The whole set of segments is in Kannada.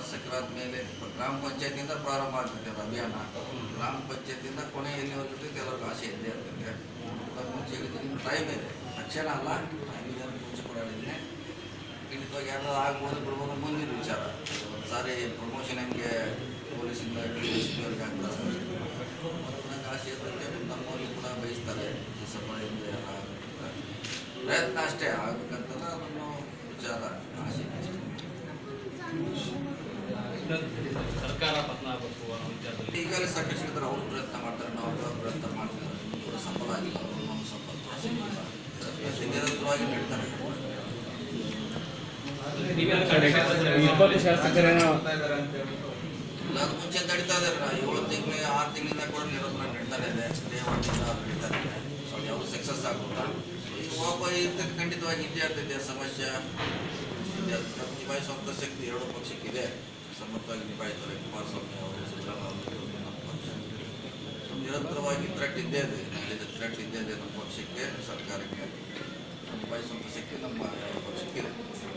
ಶಾಸಕರಾದ ಮೇಲೆ ಗ್ರಾಮ ಪಂಚಾಯತಿಯಿಂದ ಪ್ರಾರಂಭ ಆಗ್ತೈತೆ ಅದು ಅಭಿಯಾನ ಗ್ರಾಮ ಪಂಚಾಯತಿಯಿಂದ ಕೊನೆ ಎಲ್ಲಿವರೆಗೆ ಇರ್ತೈತೆ ಎಲ್ಲರಿಗೂ ಆಸೆ ಇದ್ದೇ ಇರ್ತೈತೆ ಅದಕ್ಕೆ ಮುಂಚೆ ಹೇಳಿದ್ದೀನಿ ಟೈಮ್ ಇದೆ ತಕ್ಷಣ ಅಲ್ಲ ಟೈಮ್ ಇದೆ ಅಂತ ಮುಂಚೆ ಕೂಡ ಹೇಳಿದ್ದೀನಿ ಖಂಡಿತವಾಗಿ ಯಾರು ಆಗ್ಬೋದು ಬಿಡ್ಬೋದು ಮುಂದಿನ ವಿಚಾರ ಒಂದು ಸಾರಿ ಪ್ರಮೋಷನ್ ಹೆಂಗೆ ಪೊಲೀಸಿಂದ ಎಸ್ ಪಿ ಅವ್ರಿಗೆ ಆಗ್ತಾರೆ ನಂಗೆ ಆಸೆ ಇರ್ತೈತೆ ನಮ್ಮಲ್ಲಿ ಕೂಡ ಬಯಸ್ತಾರೆ ಈ ಸಭೆಯಿಂದ ಎಲ್ಲ ಆಗುತ್ತೆ. ಪ್ರಯತ್ನ ಅಷ್ಟೇ ಆಗ್ಬೇಕಂತಲ್ಲ ಅದನ್ನು ವಿಚಾರ ಆಸೆ ಅಷ್ಟೇ ಸರ್ಕಾರ ಪತನ ಆಗಬೇಕು ಅನ್ನೋ ವಿಚಾರದಲ್ಲಿ ಈಗಾಗಲೇ ಸಾಕಷ್ಟು ಇದ್ದಾರೆ ಅವರು ಪ್ರಯತ್ನ ಮಾಡ್ತಾರೆ ನಾವು ಕೂಡ ಪ್ರಯತ್ನ ಮಾಡ್ತೀವಿ ಕೂಡ ಸಂಬಳ ಆಗಿಲ್ಲ ಅವರು ನಮ್ಮ ಸಂಬಳ ಕೂಡ ಸಿಕ್ಕಿಲ್ಲ ಪ್ರಯತ್ನ ನಿರಂತರವಾಗಿ ನಡೀತಾನೆ ಇಪ್ಪತ್ತು ಶಾಸಕರೇನೋ ಇಲ್ಲ ಅದು ಮುಂಚೆ ನಡೀತಾ ಇದ್ದಾರೆ ನಾವು ಏಳು ತಿಂಗಳು ಆರು ತಿಂಗಳಿಂದ ಕೂಡ ನಿರಂತರ ನಡೀತಾನೆ ಇದೆ ಡೇ ಒನ್ ತಿಂಗಳ ನಡೀತಾ ಇದೆ ಸೊ ಅದು ಯಾವುದು ಸಕ್ಸಸ್ ಆಗೋಲ್ಲ ಈಗ ಒಬ್ಬ ಇರ್ತೈತೆ ಖಂಡಿತವಾಗಿ ಇದ್ದೇ ಇರ್ತೈತೆ ಸಮಸ್ಯೆ ವಿದ್ಯಾರ್ಥಿ ನಿಭಾಯಿಸುವಂಥ ಶಕ್ತಿ ಎರಡು ಪಕ್ಷಕ್ಕಿದೆ ಸಮರ್ಥವಾಗಿ ನಿಭಾಯಿಸ್ತಾರೆ ಕುಮಾರಸ್ವಾಮಿ ಅವರು ಸಿದ್ದರಾಮಯ್ಯ ಅವರು ನಮ್ಮ ಪಕ್ಷ ನಿರಂತರವಾಗಿ ಥ್ರೆಟ್ ಇದ್ದೇ ಇದೆ ಹೇಳಿದ ಥ್ರೆಟ್ ಇದ್ದೇ ಇದೆ ನಮ್ಮ ಪಕ್ಷಕ್ಕೆ ಸರ್ಕಾರಕ್ಕೆ ನಿಭಾಯಿಸುವಂಥ ಶಕ್ತಿ ನಮ್ಮ ಎರಡು ಪಕ್ಷಕ್ಕಿದೆ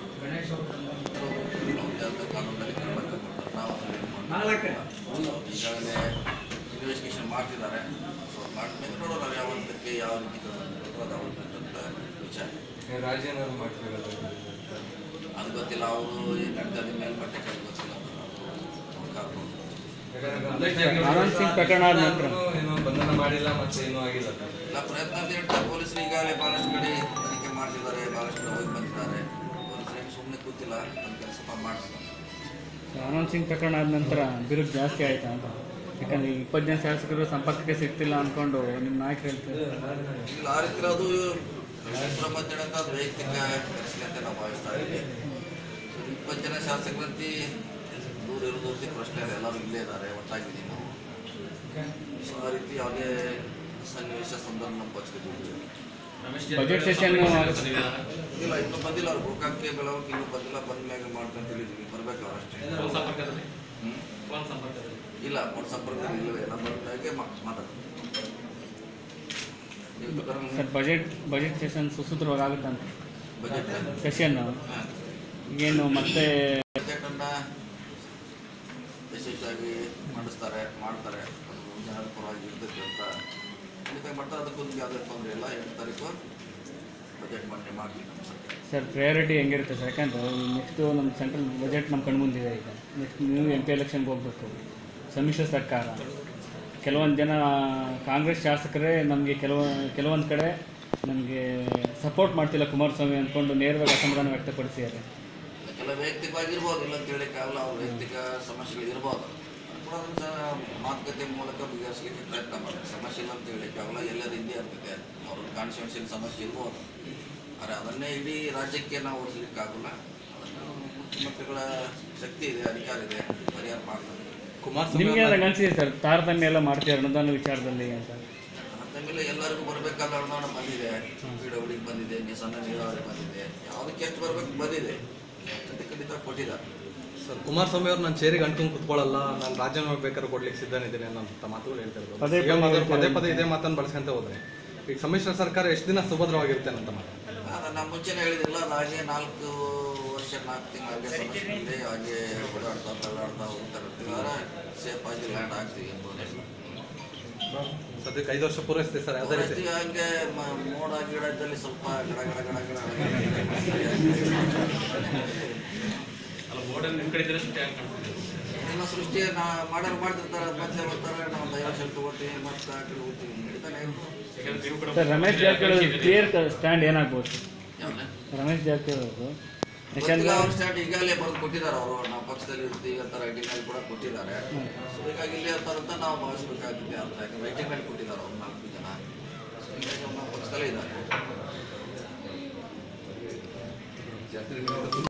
ಅವ್ರದ್ದೇ ಆದ ಕಾನೂನಲ್ಲಿ ಕ್ರಮ ತಗೊಳ್ತಾರೆ. ನಾವು ಅದನ್ನ ಏನ್ ಮಾಡ್ತೀವಿ? ಸೊ ಈಗಾಗಲೇ ಇನ್ವೆಸ್ಟಿಗೇಷನ್ ಮಾಡ್ತಿದ್ದಾರೆ ಸೊ ಮಾಡಿದ್ಮೇಲೆ ನೋಡೋಣ ಯಾವ ಹಂತಕ್ಕೆ ಯಾವ ರೀತಿ ಅದು ಅಂತ ವಿಚಾರ ರಾಜೀನಾಮೆ ಮಾಡ್ತಿರಲ್ಲ ಅದು ಗೊತ್ತಿಲ್ಲ ಅವರು ಏನು ನಡ್ತಾರೆ ಮೇಲ್ಮಟ್ಟಕ್ಕೆ ಅದು ಗೊತ್ತಿಲ್ಲ ಅದು ನಾವು ಕಾದ್ಕೊಂಡು. ಆನಂದ್ ಸಿಂಗ್ ಪ್ರಕರಣ ಆದ ನಂತರ ಏನೋ ಬಂಧನ ಮಾಡಿಲ್ಲ ಮತ್ತೆ ಏನೂ ಆಗಿಲ್ಲ ಇಲ್ಲ ಪ್ರಯತ್ನ ಅಂತ ಹೇಳ್ತಾರೆ ಪೊಲೀಸರು ಈಗಾಗಲೇ ಭಾಳಷ್ಟು ಕಡೆ ತನಿಖೆ ಮಾಡ್ತಿದ್ದಾರೆ ಭಾಳಷ್ಟು ಕಡೆ ಹೋಗಿ ಬಂದಿದ್ದಾರೆ ಪೊಲೀಸರು ಏನು ಸುಮ್ಮನೆ ಕೂತಿಲ್ಲ ನಮ್ಮ ಕೆಲಸ ಮಾಡ್ತಿದ್ದಾರೆ ಆನಂದ್ ಸಿಂಗ್ ಪ್ರಕರಣ ಆದ ನಂತರ ಬಿರುಕು ಜಾಸ್ತಿ ಆಯ್ತಾ ಅಂತ ಯಾಕಂದ್ರೆ ಈ ಇಪ್ಪತ್ತು ಜನ ಶಾಸಕರು ಸಂಪರ್ಕಕ್ಕೆ ಸಿಗ್ತಿಲ್ಲ ಅಂದ್ಕೊಂಡು ನಿಮ್ಮ ನಾಯಕರು ಹೇಳ್ತಾರೆ ಇಲ್ಲ ಆ ರೀತಿ ಅದು ಸುಬ್ರಹ್ಮಣ್ಯನ ಅಂತ ಅದು ವೈಯಕ್ತಿಕ ಪ್ರಶ್ನೆ ಅಂತ ನಾವು ಭಾವಿಸ್ತಾ ಇದ್ದೀವಿ ಸೊ ಇಪ್ಪತ್ತು ಜನ ಶಾಸಕರಂತಿ ದೂರ ಇರೋದಂತೆ ಪ್ರಶ್ನೆ ಇಲ್ಲ ಎಲ್ಲರೂ ಇಲ್ಲೇ ಇದ್ದಾರೆ ಒಟ್ಟಾಗಿದ್ದೀವಿ ನಾವು ಸೊ ಆ ರೀತಿ ಯಾವುದೇ ಸನ್ನಿವೇಶ ಸಂದರ್ಭ ನಮ್ಮ ಪಕ್ಷದಲ್ಲಿ ಇಲ್ಲ. ರಮೇಶ್ Budget ಜಾರಕಿಹೊಳಿ session ಸ್ವಾಮೀಜಿ ಕರೆದಿದ್ದಾರೆ. ಇಲ್ಲ ಇನ್ನೂ ಬಂದಿಲ್ಲ ಅವ್ರು ಗೋಕಾಕ್ಕೆ ಬೆಳವಣಿಗೆ ಇನ್ನೂ ಬಂದಿಲ್ಲ ಬಂದ ಮ್ಯಾಗ ಮಾಡ್ತಾರೆ ಅಂತ ಹೇಳಿದ್ವಿ ಬರ್ಬೇಕು ಅವ್ರು ಅಷ್ಟೇ ಫೋನ್ ಸಂಪರ್ಕದಲ್ಲಿ ಹ್ಮ್? ಫೋನ್ ಸಂಪರ್ಕದಲ್ಲಿ ಇಲ್ಲ ಅವ್ರ ಸಂಪರ್ಕದಲ್ಲಿ ಇಲ್ಲವೇ ಎಲ್ಲ ಬಂದಾಗೆ ಮಾತಾಡ್ತಾರೆ ನೀವು ಬೇಕಾದ್ರೆ ಸರ್ ಬಜೆಟ್ ಬಜೆಟ್ ಸೆಷನ್ ಸುಸೂತ್ರವಾಗಿ ಆಗುತ್ತಂತ ಬಜೆಟ್ ಸೆಷನ್ ಏನು ಮತ್ತೆ ಬಜೆಟನ್ನ ಯಶಸ್ವಿಯಾಗಿ ಮಾಡಿಸ್ತಾರೆ ಮಾಡ್ತಾರೆ ಅದು ಜನರ ಪರವಾಗಿ ಇರ್ತೈತೆ ಅಂತ ಖಂಡಿತ ಮಾಡ್ತಾರೆ ಅದಕ್ಕೊಂದು ಯಾವುದೇ ತೊಂದರೆ ಇಲ್ಲ ಎಂಟು ತಾರೀಕು ಬಜೆಟ್ ಮಂಡನೆ ಮಾಡ್ತೀವಿ ನಮ್ಮ ಸರ್ಕಾರ ಸರ್ ಪ್ರಯಾರಿಟಿ ಹೆಂಗಿರುತ್ತೆ ಸರ್ ಯಾಕಂದ್ರೆ ನೆಕ್ಸ್ಟು ನಮ್ಮ ಸೆಂಟ್ರಲ್ ಬಜೆಟ್ ನಮ್ಮ ಕಣ್ಮುಂದಿದೆ ಈಗ ನೆಕ್ಸ್ಟ್ ನೀವು ಎಂ ಪಿ ಎಲೆಕ್ಷನ್ಗೆ ಹೋಗ್ಬೇಕು ಸಮ್ಮಿಶ್ರ ಸರ್ಕಾರ ಕೆಲವೊಂದು ಜನ ಕಾಂಗ್ರೆಸ್ ಶಾಸಕರೇ ನಮಗೆ ಕೆಲವು ಕೆಲವೊಂದು ಕಡೆ ನಮಗೆ ಸಪೋರ್ಟ್ ಮಾಡ್ತಿಲ್ಲ ಕುಮಾರಸ್ವಾಮಿ ಅಂದ್ಕೊಂಡು ನೇರವಾಗಿ ಅಸಮಾಧಾನ ವ್ಯಕ್ತಪಡಿಸಿದ್ದಾರೆ ಕೆಲ ವೈಯಕ್ತಿಕವಾಗಿ ಇರ್ಬೋದು ಇಲ್ಲ ಅಂತ ಹೇಳಕ್ಕಾಗಲ್ಲ ಅವ್ರ ವೈಯಕ್ತಿಕ ಸಮಸ್ಯೆಗಳು ಇರ್ಬೋದು ಅದು ಕೂಡ ಅದನ್ನ ಮಾತುಕತೆ ಮೂಲಕ ಬಗೆಹರಿಸಲಿಕ್ಕೆ ಪ್ರಯತ್ನ ಮಾಡ್ತಾರೆ ಸಮಸ್ಯೆ ಇಲ್ಲ ಅಂತ ಹೇಳಕ್ಕಾಗಲ್ಲ ಎಲ್ಲರ ಹಿಂದೆ ಇರ್ತದೆ ಅವ್ರ ಕಾನ್ಸ್ಟಿಟ್ಯೂನ್ಸಿಯಲ್ಲಿ ಸಮಸ್ಯೆ ಇರ್ಬೋದು ಆದರೆ ಅದನ್ನೇ ಇಡೀ ರಾಜ್ಯಕ್ಕೆ ನಾವು ಓಡಿಸ್ಲಿಕ್ಕಾಗಲ್ಲ ಅದನ್ನು ಮುಖ್ಯಮಂತ್ರಿಗಳ ಶಕ್ತಿ ಇದೆ ಅಧಿಕಾರ ಇದೆ ಪರಿಹಾರ ಮಾಡ್ತಾರೆ ಕುಮಾರಸ್ವಾಮಿ ನಿಮಗೆ ನಂಗೆ ಅನಿಸಿದೆ ಸರ್ ತಾರತಮ್ಯ ಎಲ್ಲ ಮಾಡ್ತೀವಿ ಅನುದಾನ ವಿಚಾರದಲ್ಲಿ ಅಂತ ಆಮೇಲೆ ಎಲ್ಲರಿಗೂ ಬರಬೇಕಾದ ಅನುದಾನ ಬಂದಿದೆ ಪಿ ಡಬ್ಲ್ಯೂಗೆ ಬಂದಿದೆ ನೀ ಸಣ್ಣ ನೀರಾವರಿ ಬಂದಿದೆ ಯಾವುದಕ್ಕೆ ಎಷ್ಟು ಬರಬೇಕು ಬಂದಿದೆ ಖಂಡಿತ ಖಂಡಿತ ಕೊಟ್ಟಿದ್ದಾರೆ ಸರ್ ಕುಮಾರಸ್ವಾಮಿ ಅವ್ರು ನಾನು ಚೇರಿಗೆ ಅಂಟ್ಕೊಂಡು ಕುತ್ಕೊಳ್ಳಲ್ಲ ನಾನು ರಾಜೀನಾಮೆ ಬೇಕಾದ್ರೆ ಕೊಡ್ಲಿಕ್ಕೆ ಸಿದ್ಧನಿದ್ದೇನೆ ಅನ್ನೋ ಮಾತುಗಳು ಹೇಳ್ತಾ ಇದ್ರು ಪದೇ CM ಆದವ್ರು ಪದೇ ಪದೇ ಪದೇ ಇದೇ ಮಾತನ್ನು ಬಳಸ್ಕೊಂತ ಹೋದ್ರೆ ಈಗ ಸಮ್ಮಿಶ್ರ ಸರ್ಕಾರ ಎಷ್ಟು ದಿನ ಸುಭದ್ರವಾಗಿರುತ್ತೆ ಅಂತ ಮಾತು ನಾನು ನಮ್ಮ ಮುಂಚೆನೇ ಹೇಳಿದಿಲ್ಲ ಅದು ಹಾಗೆ ನಾಲ್ಕು ವರ್ಷ ನಾಲ್ಕು ತಿಂಗಳು ಹಾಗೆ ಸಮಸ್ಯೆ ಇದೆ ಹಾಗೆ ಓಡಾಡ್ತಾ ತಳ್ಳಾಡ್ತಾ ಹೋಗ್ತಾ ಇರ್ತೀವಿ ಆದರೆ ಸೇಫ್ ಆಗಿ ಲ್ಯಾಂಡ್ ಆಗ್ತೀವಿ ಎಂಬುದಿಲ್ಲ ಸದ್ಯಕ್ಕೆ ಐದು ವರ್ಷ ಪೂರೈಸ್ತೀವಿ ಸರ್ ಅದೇ ರೀತಿ ಪೂರೈಸ್ತೀವಿ ಹಂಗೆ ಮ- ಮೋಡ ಗಿಡದಲ್ಲಿ ಸ್ವಲ್ಪ ಗಡ ಗಡ ಗಡ ಗಡ ಅಲ್ಲ ಬೋರ್ಡಲ್ಲಿ ನಿಮ್ಮ ಕಡೆ ಇದ್ರೆ ಸೃಷ್ಟಿ ಆಗಿ ಕಾಣ್ತಿದೆ ಎಲ್ಲ ಸೃಷ್ಟಿ ನಾ ಮಾಡೋರು ಮಾಡ್ತಿರ್ತಾರೆ ಮತ್ತೆ ಬರ್ತಾರೆ ನಾವು ದೈವಶಕ್ತಿ ತಗೋತೀವಿ ಮತ್ತೆ ಆ ಕಡೆ ಹೋಗ್ತೀವಿ ನಡೀತಾನೆ ಇರ್ಬೋದು. ಯಾಕಂದ್ರೆ ನೀವು ಕೂಡ sir Ramesh Jarkiholi clear stand ಏನಾಗ್ಬೋದು ಯಾವ್ದು? ರಮೇಶ್ ಜಾರಕಿಹೊಳಿ ಅವರು ಗೊತ್ತಿಲ್ಲ ಯಾಕಂದ್ರೆ ಅವ್ರ ಸ್ಟ್ಯಾಂಡ್ ಈಗಾಗಲೇ ಬರೆದು ಕೊಟ್ಟಿದ್ದಾರೆ ಅವರು ನಾವು ಪಕ್ಷದಲ್ಲಿ ಇರ್ತೀವಿ ಅಂತ ರೈಟಿಂಗ್ ಅಲ್ಲಿ ಕೂಡ ಕೊಟ್ಟಿದ್ದಾರೆ ಸೊ ಹೀಗಾಗಿ ಇಲ್ಲಿ ಇರ್ತಾರಂತ ನಾವು ಭಾವಿಸ್ಬೇಕಾಗ್ತದೆ ಅಂತ ಯಾಕಂದ್ರೆ ರೈಟಿಂಗ್ ಅಲ್ಲಿ ಕೊಟ್ಟಿದ್ದಾರೆ